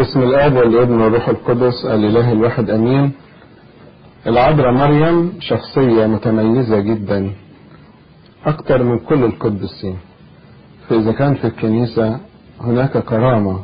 باسم الاب والابن والروح القدس الاله الواحد امين العذراء مريم شخصية متميزة جدا اكتر من كل القديسين فاذا كان في الكنيسة هناك كرامة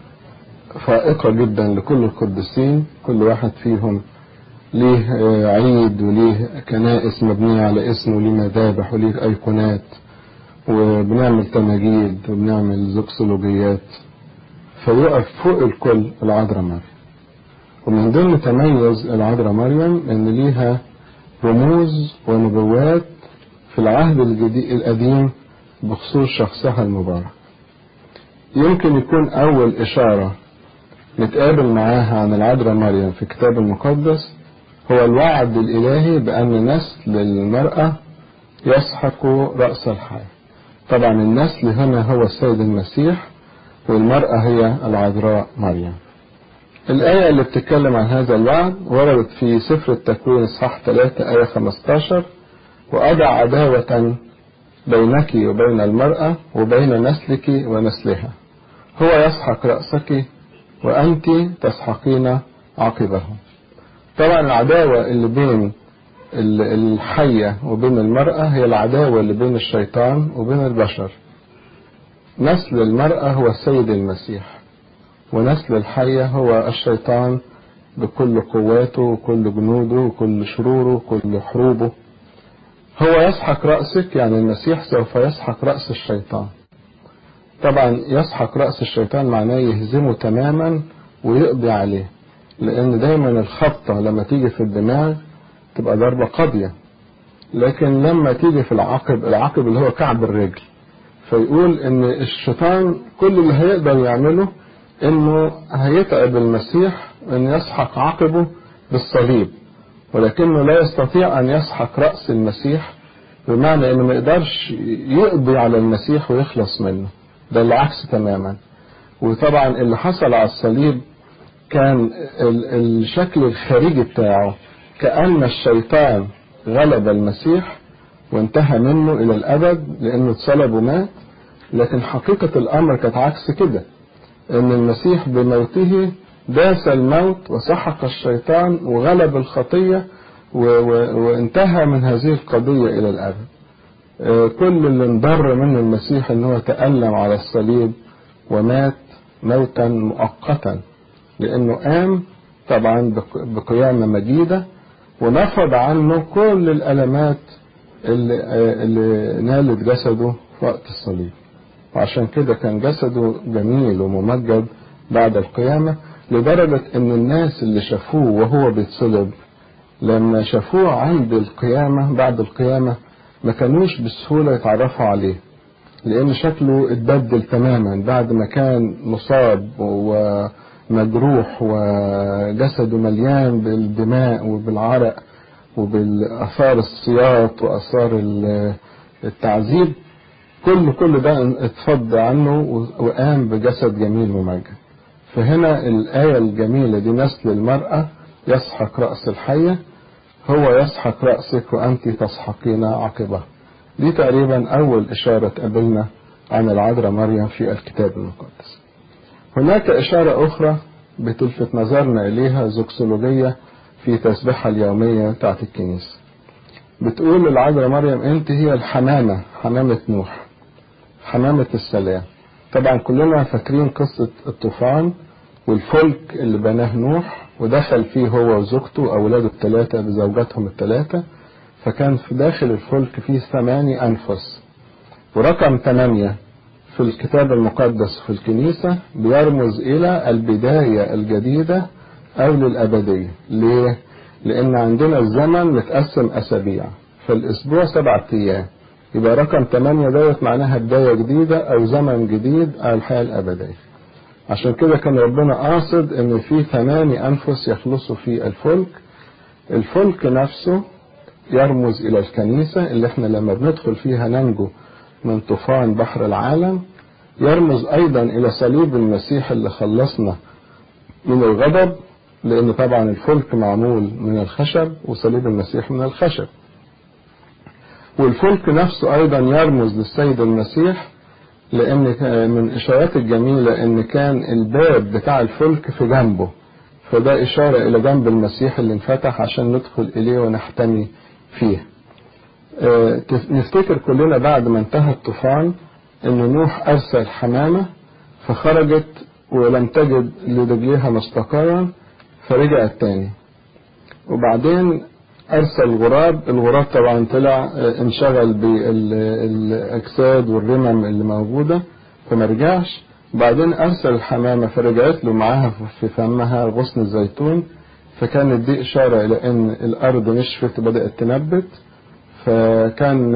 فائقة جدا لكل القديسين كل واحد فيهم ليه عيد وليه كنائس مبنية على اسمه وليه مذابح وليه ايقونات وبنعمل تماجيد وبنعمل زوكسولوجيات فيقف فوق الكل العذراء مريم ومن ضمن تميز العذراء مريم ان ليها رموز ونبوات في العهد الجديد القديم بخصوص شخصها المبارك يمكن يكون اول اشارة نتقابل معاها عن العذراء مريم في الكتاب المقدس هو الوعد الالهي بان نسل المرأة يسحق رأس الحياة طبعا النسل هنا هو السيد المسيح والمرأة هي العذراء مريم الآية اللي بتتكلم عن هذا الوعد وردت في سفر التكوين إصحاح 3 آية 15 وأضع عداوة بينك وبين المرأة وبين نسلك ونسلها هو يسحق رأسك وأنت تسحقين عقبه طبعا العداوة اللي بين الحية وبين المرأة هي العداوة اللي بين الشيطان وبين البشر نسل المرأة هو السيد المسيح ونسل الحية هو الشيطان بكل قواته وكل جنوده وكل شروره وكل حروبه هو يسحق رأسك يعني المسيح سوف يسحق رأس الشيطان طبعا يسحق رأس الشيطان معناه يهزمه تماما ويقضي عليه لأن دايما الخبطة لما تيجي في الدماغ تبقى ضربة قاضية لكن لما تيجي في العقب العقب اللي هو كعب الرجل فيقول ان الشيطان كل اللي هيقدر يعمله انه هيتعب المسيح ان يسحق عقبه بالصليب ولكنه لا يستطيع ان يسحق رأس المسيح بمعنى انه ما يقدرش يقضي على المسيح ويخلص منه ده العكس تماما وطبعا اللي حصل على الصليب كان الشكل الخارجي بتاعه كأن الشيطان غلب المسيح وانتهى منه إلى الأبد لأنه اتصلب ومات لكن حقيقة الأمر كانت عكس كده إن المسيح بموته داس الموت وسحق الشيطان وغلب الخطية و و وانتهى من هذه القضية إلى الأبد كل اللي انضر منه المسيح إن هو تألم على الصليب ومات موتا مؤقتا لأنه قام طبعا بقيامة مجيدة ونفض عنه كل الألمات اللي, اللي نالت جسده في وقت الصليب وعشان كده كان جسده جميل وممجد بعد القيامة لدرجة ان الناس اللي شافوه وهو بيتصلب لما شافوه عند القيامة بعد القيامة ما كانوش بسهولة يتعرفوا عليه لان شكله اتبدل تماما بعد ما كان مصاب ومجروح وجسده مليان بالدماء وبالعرق وبالآثار السياط وآثار التعذيب كل كل ده اتفض عنه وقام بجسد جميل ممجد فهنا الآية الجميلة دي نسل المرأة يسحق رأس الحية هو يسحق رأسك وأنت تسحقين عقبه دي تقريبا أول إشارة تقابلنا عن العذراء مريم في الكتاب المقدس هناك إشارة أخرى بتلفت نظرنا إليها زوكسولوجية في تسبيحها اليومية بتاعت الكنيسة بتقول العذراء مريم انت هي الحمامة حمامة نوح حمامة السلام طبعا كلنا فاكرين قصة الطوفان والفلك اللي بناه نوح ودخل فيه هو وزوجته وأولاده الثلاثة بزوجاتهم الثلاثة فكان في داخل الفلك فيه ثماني أنفس ورقم ثمانية في الكتاب المقدس في الكنيسة بيرمز إلى البداية الجديدة أو للأبدية ليه؟ لأن عندنا الزمن متقسم أسابيع فالأسبوع سبعة أيام يبقى رقم ثمانية دوت معناها بداية جديدة أو زمن جديد أو الحياة الأبدية عشان كده كان ربنا قاصد إن في ثماني أنفس يخلصوا في الفلك الفلك نفسه يرمز إلى الكنيسة اللي احنا لما بندخل فيها ننجو من طوفان بحر العالم يرمز أيضا إلى صليب المسيح اللي خلصنا من الغضب لأن طبعا الفلك معمول من الخشب وصليب المسيح من الخشب والفلك نفسه أيضا يرمز للسيد المسيح لأن من الإشارات الجميلة إن كان الباب بتاع الفلك في جنبه فده إشارة إلى جنب المسيح اللي انفتح عشان ندخل إليه ونحتمي فيه نفتكر كلنا بعد ما انتهى الطوفان إن نوح أرسل حمامة فخرجت ولم تجد لرجليها مستقرا فرجعت تاني وبعدين أرسل غراب الغراب طبعا طلع انشغل بالأجساد والرمم اللي موجودة فما رجعش بعدين أرسل الحمامة فرجعت له معاها في فمها غصن الزيتون فكانت دي إشارة إلى أن الأرض نشفت وبدأت تنبت فكان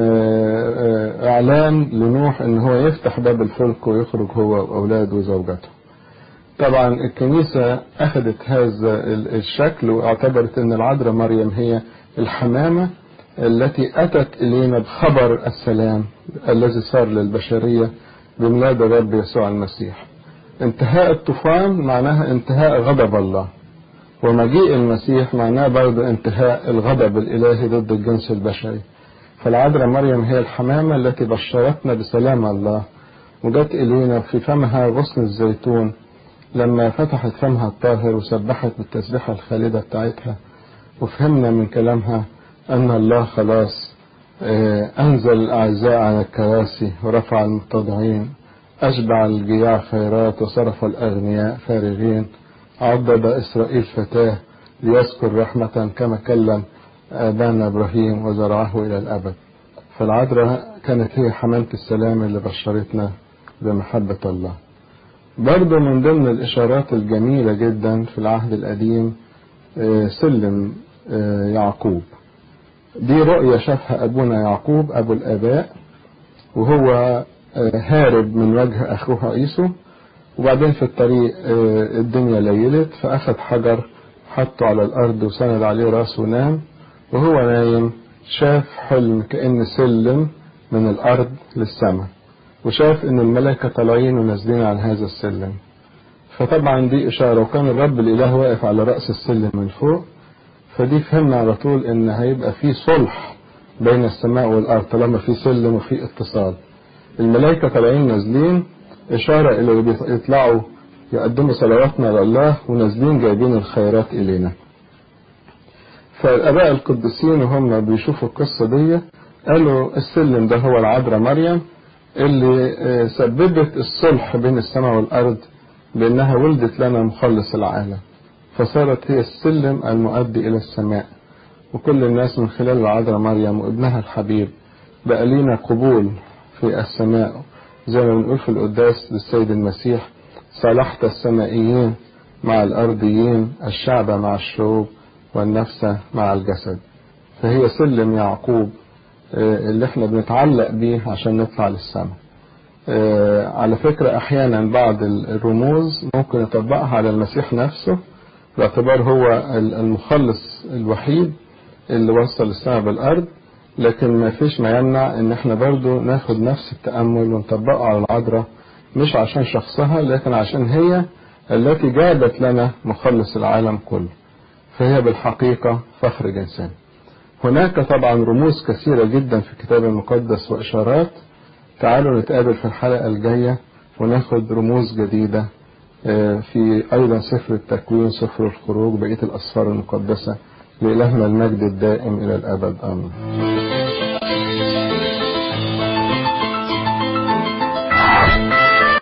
إعلان لنوح أن هو يفتح باب الفلك ويخرج هو وأولاده وزوجته طبعا الكنيسة أخذت هذا الشكل واعتبرت أن العذراء مريم هي الحمامة التي أتت إلينا بخبر السلام الذي صار للبشرية بميلاد الرب يسوع المسيح انتهاء الطوفان معناها انتهاء غضب الله ومجيء المسيح معناه برضه انتهاء الغضب الإلهي ضد الجنس البشري فالعذراء مريم هي الحمامة التي بشرتنا بسلام الله وجت إلينا في فمها غصن الزيتون لما فتحت فمها الطاهر وسبحت بالتسبيحة الخالدة بتاعتها وفهمنا من كلامها أن الله خلاص أنزل الأعزاء على الكراسي ورفع المتضعين أشبع الجياع خيرات وصرف الأغنياء فارغين عضد إسرائيل فتاه ليذكر رحمة كما كلم آبانا إبراهيم وزرعه إلى الأبد فالعذراء كانت هي حمامة السلام اللي بشرتنا بمحبة الله برضه من ضمن الإشارات الجميلة جدا في العهد القديم سلم يعقوب دي رؤية شافها أبونا يعقوب أبو الآباء وهو هارب من وجه أخوه عيسو وبعدين في الطريق الدنيا ليلت فأخذ حجر حطه على الأرض وسند عليه راسه ونام وهو نايم شاف حلم كأن سلم من الأرض للسماء وشاف إن الملائكة طالعين ونازلين على هذا السلم فطبعا دي إشارة وكان الرب الإله واقف على رأس السلم من فوق فدي فهمنا على طول إن هيبقى في صلح بين السماء والأرض طالما في سلم وفي اتصال الملائكة طالعين نازلين إشارة إلى اللي بيطلعوا يقدموا صلواتنا لله ونازلين جايبين الخيرات إلينا فالآباء القديسين وهم بيشوفوا القصة دي قالوا السلم ده هو العذراء مريم اللي سببت الصلح بين السماء والأرض بأنها ولدت لنا مخلص العالم فصارت هي السلم المؤدي إلى السماء وكل الناس من خلال العذراء مريم وابنها الحبيب بقى لينا قبول في السماء زي ما بنقول في القداس للسيد المسيح صالحت السمائيين مع الأرضيين الشعب مع الشعوب والنفس مع الجسد فهي سلم يعقوب اللي احنا بنتعلق بيه عشان نطلع للسماء على فكرة أحيانا بعض الرموز ممكن نطبقها على المسيح نفسه باعتبار هو المخلص الوحيد اللي وصل السماء بالأرض لكن ما فيش ما يمنع ان احنا برضو ناخد نفس التأمل ونطبقه على العذراء مش عشان شخصها لكن عشان هي التي جابت لنا مخلص العالم كله فهي بالحقيقة فخر جنسان هناك طبعا رموز كثيرة جدا في الكتاب المقدس وإشارات تعالوا نتقابل في الحلقة الجاية وناخد رموز جديدة في أيضا سفر التكوين سفر الخروج بقية الأسفار المقدسة لإلهنا المجد الدائم إلى الأبد آمين